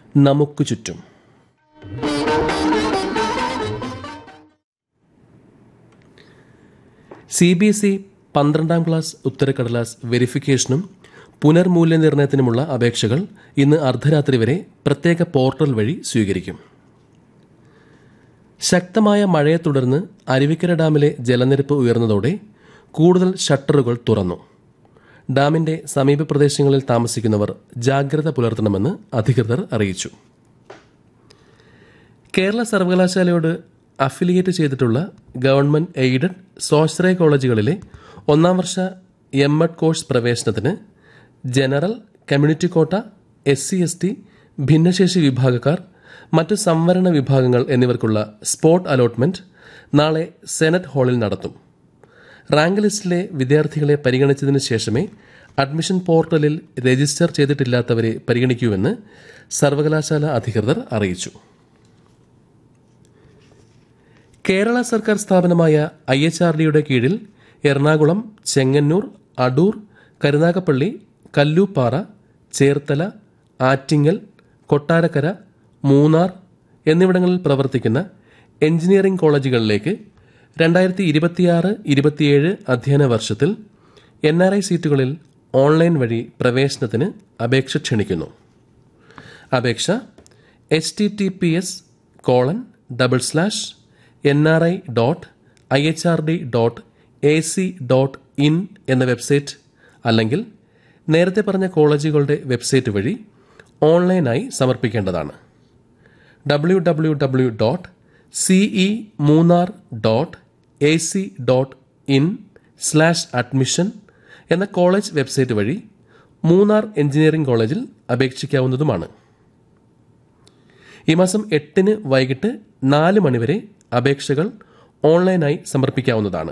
നമുക്ക് ചുറ്റും C B S E പന്ത്രണ്ടാം ക്ലാസ് ഉത്തരക്കടലാസ് വെരിഫിക്കേഷനും പുനർമൂല്യനിർണ്ണയത്തിനുമുള്ള അപേക്ഷകൾ ഇന്ന് അർദ്ധരാത്രി വരെ പ്രത്യേക പോർട്ടൽ വഴി സ്വീകരിക്കും ശക്തമായ മഴയെ തുടർന്ന് അരുവിക്കര ഡാമിലെ ജലനിരപ്പ് ഉയർന്നതോടെ കൂടുതൽ ഷട്ടറുകൾ തുറന്നു ഡാമിന്റെ സമീപ പ്രദേശങ്ങളിൽ താമസിക്കുന്നവർ ജാഗ്രത പുലർത്തണമെന്ന് അധികൃതർ അറിയിച്ചു കേരള സർവകലാശാലയോട് അഫിലിയേറ്റ് ചെയ്തിട്ടുള്ള ഗവൺമെന്റ് എയ്ഡഡ് സ്വാശ്രയ കോളേജുകളിലെ ഒന്നാം വർഷ എം എഡ് കോഴ്സ് പ്രവേശനത്തിന് general community quota S C S T ഭിന്നശേഷി വിഭാഗക്കാർ മറ്റു സംവരണ വിഭാഗങ്ങൾ എന്നിവർക്കുള്ള സ്പോട്ട് അലോട്ട്മെന്റ് നാളെ സെനറ്റ് ഹാളിൽ നടത്തും റാങ്ക് ലിസ്റ്റിലെ വിദ്യാർത്ഥികളെ പരിഗണിച്ചതിന് ശേഷമേ അഡ്മിഷൻ പോർട്ടലിൽ രജിസ്റ്റർ ചെയ്തിട്ടില്ലാത്തവരെ പരിഗണിക്കൂവെന്ന് സർവകലാശാല അധികൃതർ അറിയിച്ചു കേരള സർക്കാർ സ്ഥാപനമായ ഐ എച്ച് ആർ ഡിയുടെ കീഴിൽ എറണാകുളം ചെങ്ങന്നൂർ അടൂർ കരുനാഗപ്പള്ളി കല്ലൂപ്പാറ ചേർത്തല ആറ്റിങ്ങൽ കൊട്ടാരക്കര മൂന്നാർ എന്നിവിടങ്ങളിൽ പ്രവർത്തിക്കുന്ന എഞ്ചിനീയറിംഗ് കോളേജുകളിലേക്ക് രണ്ടായിരത്തി ഇരുപത്തിയാറ് ഇരുപത്തിയേഴ് അധ്യയന വർഷത്തിൽ എൻ ആർ ഐ സീറ്റുകളിൽ ഓൺലൈൻ വഴി പ്രവേശനത്തിന് അപേക്ഷ ക്ഷണിക്കുന്നു അപേക്ഷ H T T P S colon double slash N R I dot I H R D dot A C dot in എന്ന വെബ്സൈറ്റ് അല്ലെങ്കിൽ നേരത്തെ പറഞ്ഞ കോളേജുകളുടെ വെബ്സൈറ്റ് വഴി ഓൺലൈനായി സമർപ്പിക്കേണ്ടതാണ് W W W dot CE Munnar dot A C dot in slash admission എന്ന college website വഴി മൂന്നാർ എഞ്ചിനീയറിംഗ് കോളേജിൽ അപേക്ഷിക്കാവുന്നതുമാണ് ഈ മാസം എട്ടിന് വൈകിട്ട് നാല് മണിവരെ അപേക്ഷകൾ ഓൺലൈനായി സമർപ്പിക്കാവുന്നതാണ്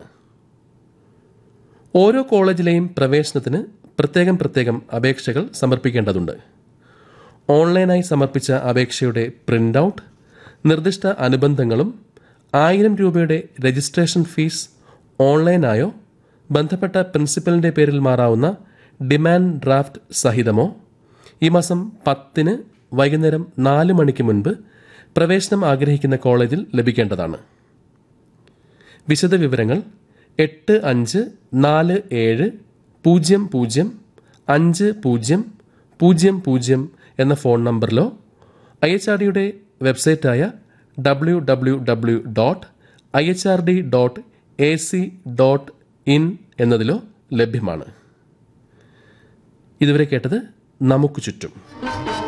ഓരോ കോളേജിലെയും പ്രവേശനത്തിന് പ്രത്യേകം പ്രത്യേകം അപേക്ഷകൾ സമർപ്പിക്കേണ്ടതുണ്ട് ഓൺലൈനായി സമർപ്പിച്ച അപേക്ഷയുടെ പ്രിന്റ് ഔട്ട് നിർദ്ദിഷ്ട അനുബന്ധങ്ങളും ആയിരം രൂപയുടെ രജിസ്ട്രേഷൻ ഫീസ് ഓൺലൈനായോ ബന്ധപ്പെട്ട പ്രിൻസിപ്പലിന്റെ പേരിൽ മാറാവുന്ന ഡിമാൻഡ് ഡ്രാഫ്റ്റ് സഹിതമോ ഈ മാസം പത്തിന് വൈകുന്നേരം നാല് മണിക്ക് മുൻപ് പ്രവേശനം ആഗ്രഹിക്കുന്ന കോളേജിൽ ലഭിക്കേണ്ടതാണ് വിശദവിവരങ്ങൾ എട്ട് അഞ്ച് നാല് ഏഴ് പൂജ്യം പൂജ്യം അഞ്ച് പൂജ്യം പൂജ്യം പൂജ്യം എന്ന ഫോൺ നമ്പറിലോ ഐ എച്ച് ആർ ഡിയുടെ വെബ്സൈറ്റായ W W W dot I H R D dot A C dot in എന്നതിലോ ലഭ്യമാണ് ഇതുവരെ കേട്ടത് നമുക്ക് ചുറ്റും